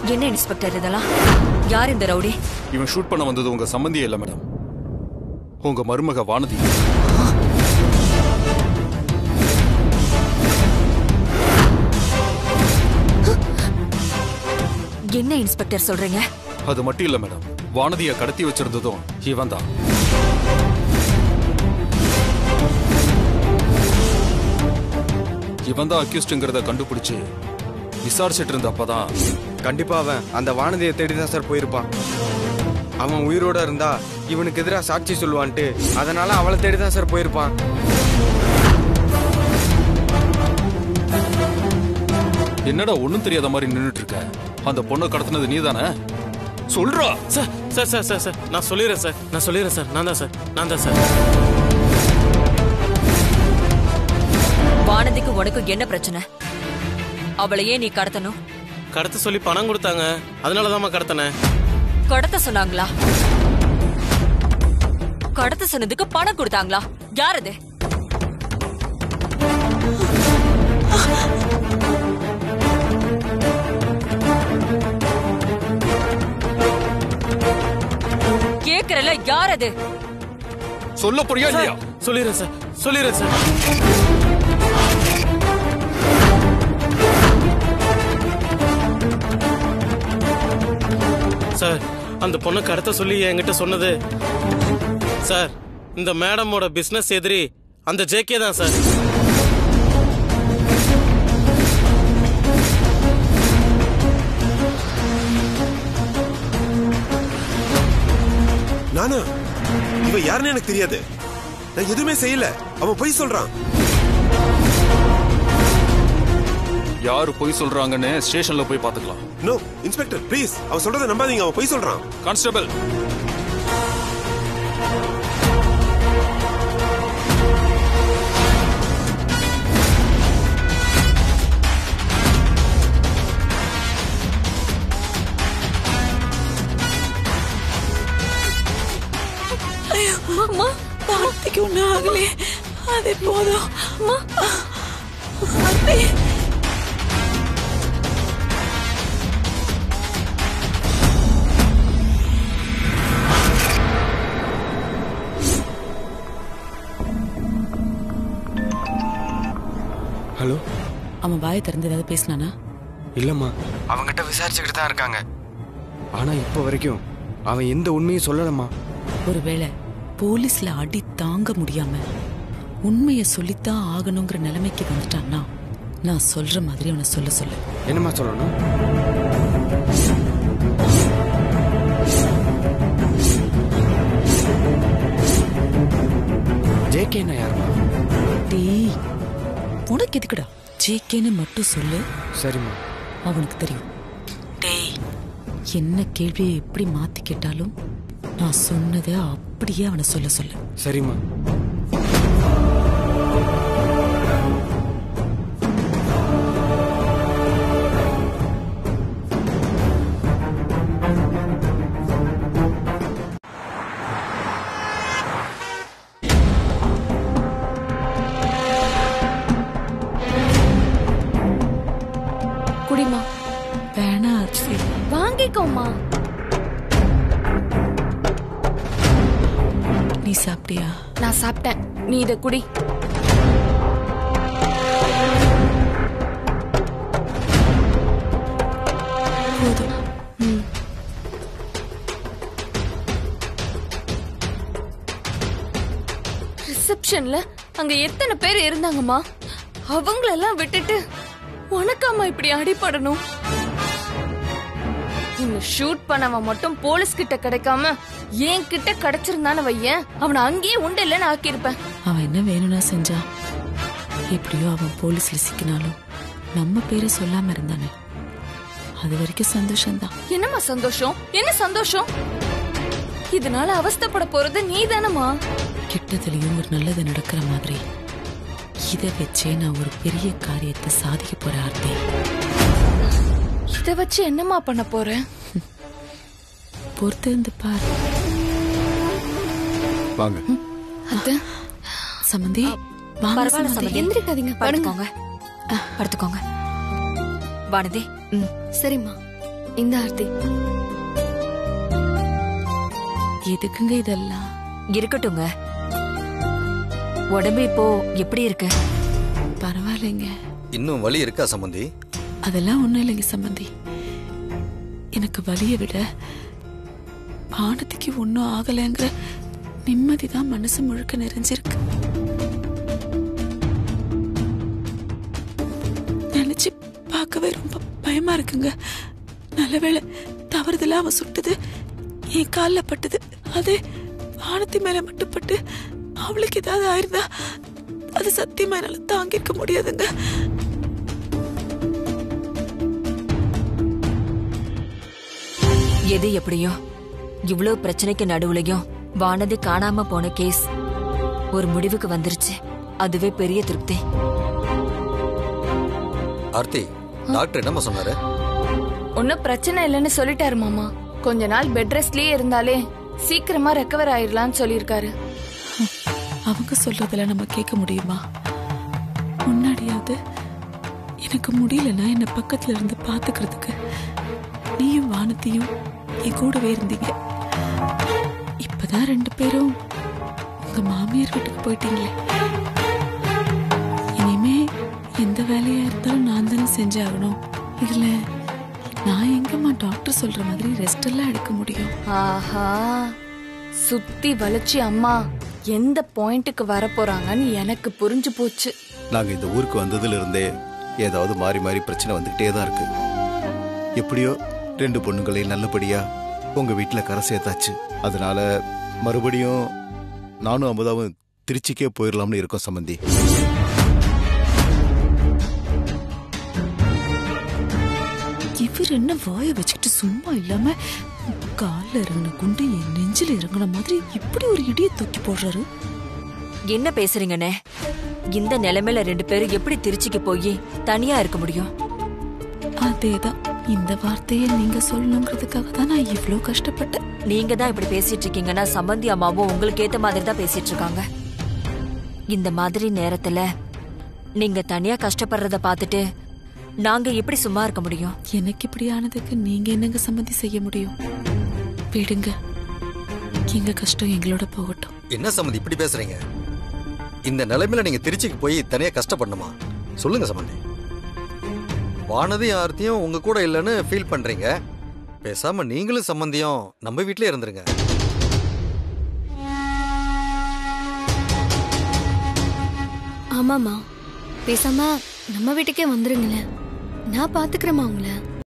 என்ன இன்ஸ்பெக்டர் இதெல்லாம் யார் இந்த ரவுடி இவன் ஷூட் பண்ண வந்தது உங்க சம்பந்தியே இல்ல மேடம் உங்க மருமக வானதி என்ன இன்ஸ்பெக்டர் சொல்றீங்க அது மட்டும் இல்ல மேடம் வானதியை கடத்தி வச்சிருந்ததும் இவன் தான் இவன் தான் அக்யூஸ்டுங்கிறத கண்டுபிடிச்சு விசாரிச்சிட்டு இருந்த அப்பதான் கண்டிப்பா அவன் அந்த வானதியை தேடி தான் சார் போயிருப்பான் அவன் உயிரோட இருந்தா இவனுக்கு எதிராக சாட்சி சொல்லுவான்ட்டு அதனால அவளை தேடி தான் சார் போயிருப்பான் என்னடா ஒண்ணும் தெரியாத மாதிரி நின்னுட்டு இருக்க அந்த பொண்ணை கடத்தினது நீதானே சொல்றா sir sir sir sir sir நான் சொல்லிடுறேன் சார் நான் சொல்லிடுறேன் சார் நான் தான் சார் நான் தான் சார் வானதிக்கு உனக்கு என்ன பிரச்சனை அவளையே நீ கடத்தணும் கடத்த சொல்லி பணம் கொடுத்தாங்க அதனால தான்மா கடத்தினேன் கடத்த சொன்னாங்களா கடத்த சொன்னதுக்கு பணம் கொடுத்தாங்களா யார் அது கேக்குறல யார் அது சொல்ல போறியா இல்லையா சொல்லிடுறேன் சார் சொல்லிடுறேன் சார் சார் அந்த பொண்ணை கடத்த சொல்லி என்கிட்ட சொன்னது சார் இந்த மேடமோட பிசினஸ் எதிரி அந்த ஜேகே தான் சார் நானா இவன் யாருன்னு எனக்கு தெரியாது நான் எதுவுமே செய்யல அவன் பொய் சொல்றான் யாரு பொய் சொல்றாங்கன்னு ஸ்டேஷன்ல போய் பாத்துக்கலாம் நோ இன்ஸ்பெக்டர் ப்ளீஸ் அவன் சொல்றதை நம்பாதீங்க அவன் பொய் சொல்றான் கான்ஸ்டபிள் அம்மா வார்த்தைக்கு ஒன்றும் ஆகலையே அது போதும் அம்மா வார்த்தை ஹலோ அவன் வாயை திறந்து ஏதாவது பேசினானா இல்லம்மா அவங்கிட்ட விசாரிச்சுக்கிட்டு தான் இருக்காங்க ஆனா இப்போ வரைக்கும் அவன் எந்த உண்மையும் சொல்லலம்மா ஒருவேளை போலீஸ்ல அடி தாங்க முடியாம உண்மையை சொல்லித்தான் ஆகணுங்கிற நிலைமைக்கு வந்துட்டான்னா நான் சொல்ற மாதிரி அவனை சொல்ல சொல்லு என்னம்மா சொல்லணும் ஜேகேனா யாருமா டேய் உனக்கு எதுக்குடா ஜேகேன்னு மட்டும் சொல்லு சரிம்மா அவனுக்கு தெரியும் டேய் என்ன கேள்வியை எப்படி மாத்தி கேட்டாலும் நான் சொன்னதை அப்படியே அவனை சொல்ல சொல்லு சரிம்மா குடிமா வேணா வாங்கிக்கோமா நீ சாப்பிட்டியா நான் சாப்பிட்டேன் நீ இத குடி போதும் ரிசப்ஷன்ல அங்க எத்தனை பேர் இருந்தாங்கம்மா அவங்களெல்லாம் விட்டுட்டு உனக்காமா இப்படி அடிபடணும் உன்னை ஷூட் பண்ணவன் மட்டும் போலீஸ் கிட்ட கிடைக்காம என் கிட்ட கிடைச்சிருந்தான வையன் அவனை அங்கேயே உண்டு இல்லைன்னு ஆக்கியிருப்பேன் அவன் என்ன வேணும்னா செஞ்சான் எப்படியோ அவன் போலீஸ்ல சிக்கினாலும் நம்ம பேரை சொல்லாம இருந்தானே அது வரைக்கும் சந்தோஷம்தான் என்னம்மா சந்தோஷம் என்ன சந்தோஷம் இதனால அவஸ்தைப்பட போறது நீ தானம்மா கிட்டதுலயும் ஒரு நல்லது நடக்கிற மாதிரி இதை வச்சே நான் ஒரு பெரிய காரியத்தை சாதிக்க போற ஆர்த்தி இத வச்சு என்னம்மா பண்ண போற பொறுத்து இருந்து பாரு வாங்க அத்தை சமந்தி வாங்க பரவாயில்ல சமந்தி. சம்பந்தி எந்திரிக்காதீங்க படுங்க படுத்துக்கோங்க படுத்துக்கோங்க வானதி சரிம்மா இந்த ஆர்த்தி எதுக்குங்க இதெல்லாம் இருக்கட்டுங்க உடம்பு இப்போ எப்படி இருக்கு பரவாயில்லைங்க இன்னும் வலி இருக்கா சம்பந்தி அதெல்லாம் ஒண்ணும் இல்லைங்க சம்பந்தி எனக்கு வலியை விட பானத்துக்கு ஒன்றும் ஆகலைங்கிற நிம்மதி தான் மனசு முழுக்க நிறைஞ்சிருக்கு நினைச்சு பார்க்கவே ரொம்ப பயமா இருக்குங்க நல்லவேளை தவறுதலா அவன் சுட்டது என் காலில் பட்டது அதே வானத்தி மேல மட்டும் பட்டு அவளுக்கு ஏதாவது ஆயிருந்தா அது சத்தியமா என்னால தாங்கியிருக்க முடியாதுங்க எது எப்படியோ இவ்ளோ பிரச்சனைக்கு நடுவுலயும் வானதி காணாம போன கேஸ் ஒரு முடிவுக்கு வந்துருச்சு அதுவே பெரிய திருப்தி ஆர்த்தி டாக்டர் என்னம்மா சொன்னாரு ஒன்னும் பிரச்சனை இல்லைன்னு சொல்லிட்டாரு மாமா கொஞ்ச நாள் பெட் ரெஸ்ட்லயே இருந்தாலே சீக்கிரமா ரெக்கவர் ஆயிடலாம்னு சொல்லியிருக்காரு அவங்க சொல்றதுல நம்ம கேட்க முடியுமா முன்னாடியாவது எனக்கு முடியலன்னா என்ன பக்கத்துல இருந்து பாத்துக்கிறதுக்கு நீயும் வானத்தையும் என் கூடவே இருந்தீங்க இப்பதான் ரெண்டு பேரும் உங்க மாமியார் வீட்டுக்கு போயிட்டீங்களே இனிமே எந்த வேலையா இருந்தாலும் நான் தானே செஞ்சாகணும் இதுல நான் எங்கம்மா டாக்டர் சொல்ற மாதிரி ரெஸ்ட் எல்லாம் எடுக்க முடியும் ஆஹா சுத்தி வளைச்சி அம்மா எந்த பாயிண்ட்டுக்கு வர போறாங்கன்னு எனக்கு புரிஞ்சு போச்சு நாங்க இந்த ஊருக்கு வந்ததுல இருந்தே ஏதாவது மாறி மாறி பிரச்சனை வந்துகிட்டே தான் இருக்கு எப்படியோ ரெண்டு பொண்ணுங்களையும் நல்லபடியா உங்க வீட்டுல கரை சேர்த்தாச்சு அதனால மறுபடியும் நானும் அமுதாவும் திருச்சிக்கே போயிடலாம்னு இருக்கோம் சம்பந்தி இவர் என்ன வாய வச்சுக்கிட்டு சும்மா இல்லாம கால்ல இறங்கின குண்டு என் நெஞ்சில இறங்கின மாதிரி இப்படி ஒரு இடிய தூக்கி போடுறாரு என்ன பேசுறீங்கண்ணே இந்த நிலைமையில ரெண்டு பேரும் எப்படி திருச்சிக்கு போய் தனியா இருக்க முடியும் அதேதான் இந்த வார்த்தையை நீங்க சொல்லணுங்கிறதுக்காக தான் நான் இவ்ளோ கஷ்டப்பட்டேன் நீங்க தான் இப்படி பேசிட்டு இருக்கீங்கன்னா சம்பந்தி அம்மாவும் உங்களுக்கு ஏத்த மாதிரி தான் பேசிட்டு இருக்காங்க இந்த மாதிரி நேரத்துல நீங்க தனியா கஷ்டப்படுறத பார்த்துட்டு நாங்க எப்படி சும்மா இருக்க முடியும் எனக்கு இப்படி ஆனதுக்கு நீங்க என்னங்க சம்மந்தி செய்ய முடியும் விடுங்க எங்க கஷ்டம் எங்களோட போகட்டும் என்ன சம்பந்தி இப்படி பேசுறீங்க இந்த நிலைமையில நீங்க திருச்சிக்கு போய் தனியா கஷ்டப்படணுமா சொல்லுங்க சம்பந்தி வானதி ஆர்த்தியும் உங்க கூட இல்லைன்னு ஃபீல் பண்றீங்க பேசாம நீங்களும் சம்பந்தியும் நம்ம வீட்லயே இருந்துருங்க ஆமாமா பேசாம நம்ம வீட்டுக்கே வந்துருங்களேன் நான் பாத்துக்கிறேம்மா உங்களை